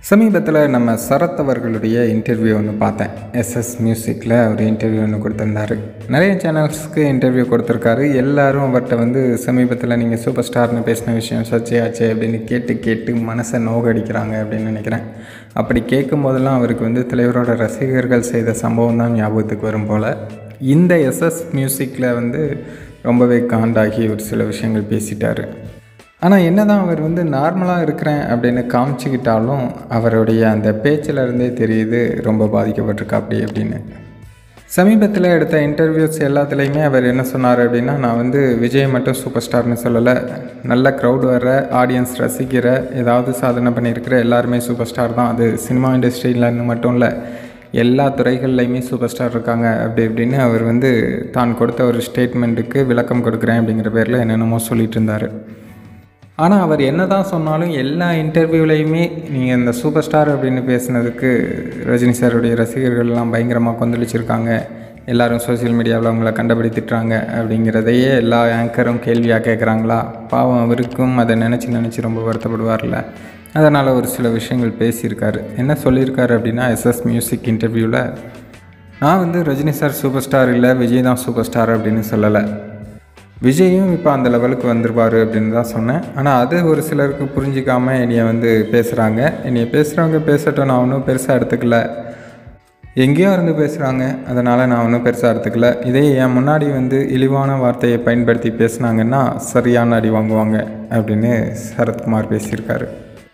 சமீபத்தில் நம்ம சரத் அவர்களுடைய இன்டர்வியூ ஒன்று பார்த்தேன் எஸ்எஸ் மியூசிக்கில் ஒரு இன்டர்வியூ ஒன்று கொடுத்துருந்தாரு நிறைய சேனல்ஸ்க்கு இன்டர்வியூ கொடுத்துருக்காரு எல்லாரும் அவர்கிட்ட வந்து சமீபத்தில் நீங்கள் சூப்பர் ஸ்டார்னு பேசின விஷயம் சர்ச்சையாச்சு அப்படின்னு கேட்டு கேட்டு மனசை நோகடிக்கிறாங்க அப்படின்னு நினைக்கிறேன் அப்படி கேட்கும் போதெல்லாம் அவருக்கு வந்து தலைவரோட ரசிகர்கள் செய்த சம்பவம் தான் ஞாபகத்துக்கு வரும் போல் இந்த எஸ்எஸ் மியூசிக்கில் வந்து ரொம்பவே காண்டாகி ஒரு சில விஷயங்கள் பேசிட்டாரு ஆனால் என்ன தான் அவர் வந்து நார்மலாக இருக்கிறேன் அப்படின்னு காமிச்சிக்கிட்டாலும் அவருடைய அந்த பேச்சில் இருந்தே தெரியுது ரொம்ப பாதிக்கப்பட்டிருக்கா அப்படி அப்படின்னு சமீபத்தில் எடுத்த இன்டர்வியூஸ் எல்லாத்துலேயுமே அவர் என்ன சொன்னார் அப்படின்னா நான் வந்து விஜய் மட்டும் சூப்பர் ஸ்டார்னு சொல்லலை நல்ல க்ரௌட் வர்ற ஆடியன்ஸ் ரசிக்கிற ஏதாவது சாதனை பண்ணியிருக்கிற எல்லாருமே சூப்பர் ஸ்டார் தான் அது சினிமா இண்டஸ்ட்ரியிலன்னு மட்டும் இல்லை எல்லா துறைகள்லையுமே சூப்பர் ஸ்டார் இருக்காங்க அப்படி இப்படின்னு அவர் வந்து தான் கொடுத்த ஒரு ஸ்டேட்மெண்ட்டுக்கு விளக்கம் கொடுக்குறேன் அப்படிங்கிற பேரில் என்னென்னமோ சொல்லிட்டு இருந்தார் ஆனால் அவர் என்ன தான் சொன்னாலும் எல்லா இன்டர்வியூலையுமே நீங்கள் இந்த சூப்பர் ஸ்டார் அப்படின்னு பேசுனதுக்கு ரஜினி சாருடைய ரசிகர்கள்லாம் பயங்கரமாக கொந்தளிச்சிருக்காங்க எல்லாரும் சோஷியல் மீடியாவில் அவங்கள கண்டபடி திட்டுறாங்க அப்படிங்கிறதையே எல்லா ஆங்கரும் கேள்வியாக கேட்குறாங்களா பாவம் அவருக்கும் அதை நினச்சி நினச்சி ரொம்ப வருத்தப்படுவார்ல அதனால் ஒரு சில விஷயங்கள் பேசியிருக்காரு என்ன சொல்லியிருக்காரு அப்படின்னா எஸ்எஸ் மியூசிக் இன்டர்வியூவில் நான் வந்து ரஜினி சார் சூப்பர் ஸ்டார் இல்லை விஜய் தான் சூப்பர் ஸ்டார் அப்படின்னு சொல்லலை விஜயும் இப்போ அந்த லெவலுக்கு வந்துருவார் அப்படின்னு தான் சொன்னேன் ஆனால் அது ஒரு சிலருக்கு புரிஞ்சிக்காமல் என்னைய வந்து பேசுகிறாங்க என்னைய பேசுகிறவங்க பேசட்டும் நான் ஒன்றும் பெருசாக எடுத்துக்கல எங்கேயோ இருந்து பேசுகிறாங்க அதனால் நான் ஒன்றும் பெருசாக எடுத்துக்கல இதே என் முன்னாடி வந்து இழிவான வார்த்தையை பயன்படுத்தி பேசுனாங்கன்னா சரியான அடி வாங்குவாங்க அப்படின்னு சரத்குமார் பேசியிருக்காரு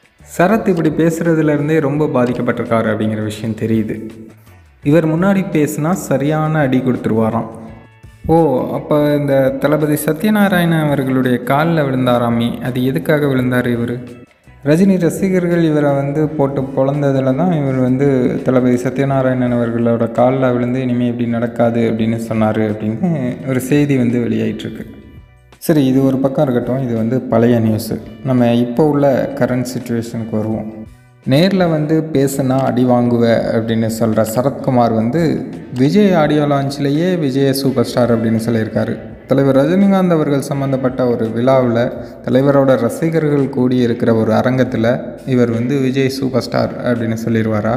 சரத் இப்படி பேசுகிறதுலேருந்தே ரொம்ப பாதிக்கப்பட்டிருக்காரு அப்படிங்கிற விஷயம் தெரியுது இவர் முன்னாடி பேசுனா சரியான அடி கொடுத்துருவாராம் ஓ அப்போ இந்த தளபதி சத்யநாராயணன் அவர்களுடைய காலில் விழுந்தாராமி அது எதுக்காக விழுந்தார் இவர் ரஜினி ரசிகர்கள் இவரை வந்து போட்டு பொழந்ததில் தான் இவர் வந்து தளபதி சத்யநாராயணன் அவர்களோட காலில் விழுந்து இனிமேல் இப்படி நடக்காது அப்படின்னு சொன்னார் அப்படின்னு ஒரு செய்தி வந்து வெளியாயிட்டிருக்கு சரி இது ஒரு பக்கம் இருக்கட்டும் இது வந்து பழைய நியூஸு நம்ம இப்போ உள்ள கரண்ட் சுச்சுவேஷனுக்கு வருவோம் நேரில் வந்து பேசுனா அடி வாங்குவ அப்படின்னு சொல்கிற சரத்குமார் வந்து விஜய் ஆடியோ லான்ச்லேயே விஜய சூப்பர் ஸ்டார் அப்படின்னு சொல்லியிருக்காரு தலைவர் ரஜினிகாந்த் அவர்கள் சம்மந்தப்பட்ட ஒரு விழாவில் தலைவரோட ரசிகர்கள் கூடி இருக்கிற ஒரு அரங்கத்தில் இவர் வந்து விஜய் சூப்பர் ஸ்டார் அப்படின்னு சொல்லிடுவாரா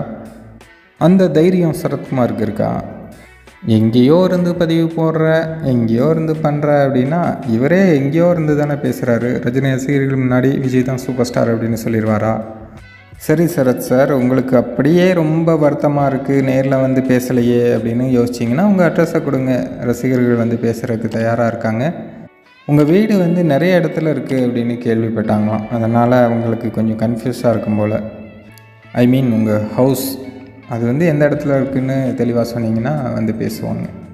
அந்த தைரியம் சரத்குமாருக்கு இருக்கா எங்கேயோ இருந்து பதிவு போடுற எங்கேயோ இருந்து பண்ணுற அப்படின்னா இவரே எங்கேயோ இருந்து தானே பேசுகிறாரு ரஜினி ரசிகர்கள் முன்னாடி விஜய் தான் சூப்பர் ஸ்டார் அப்படின்னு சொல்லிடுவாரா சரி சரத் சார் உங்களுக்கு அப்படியே ரொம்ப வருத்தமாக இருக்குது நேரில் வந்து பேசலையே அப்படின்னு யோசிச்சிங்கன்னா உங்கள் அட்ரஸை கொடுங்க ரசிகர்கள் வந்து பேசுகிறதுக்கு தயாராக இருக்காங்க உங்கள் வீடு வந்து நிறைய இடத்துல இருக்குது அப்படின்னு கேள்விப்பட்டாங்களாம் அதனால் அவங்களுக்கு கொஞ்சம் கன்ஃபியூஸாக இருக்கும் போல் ஐ மீன் உங்கள் ஹவுஸ் அது வந்து எந்த இடத்துல இருக்குன்னு தெளிவாக சொன்னீங்கன்னா வந்து பேசுவாங்க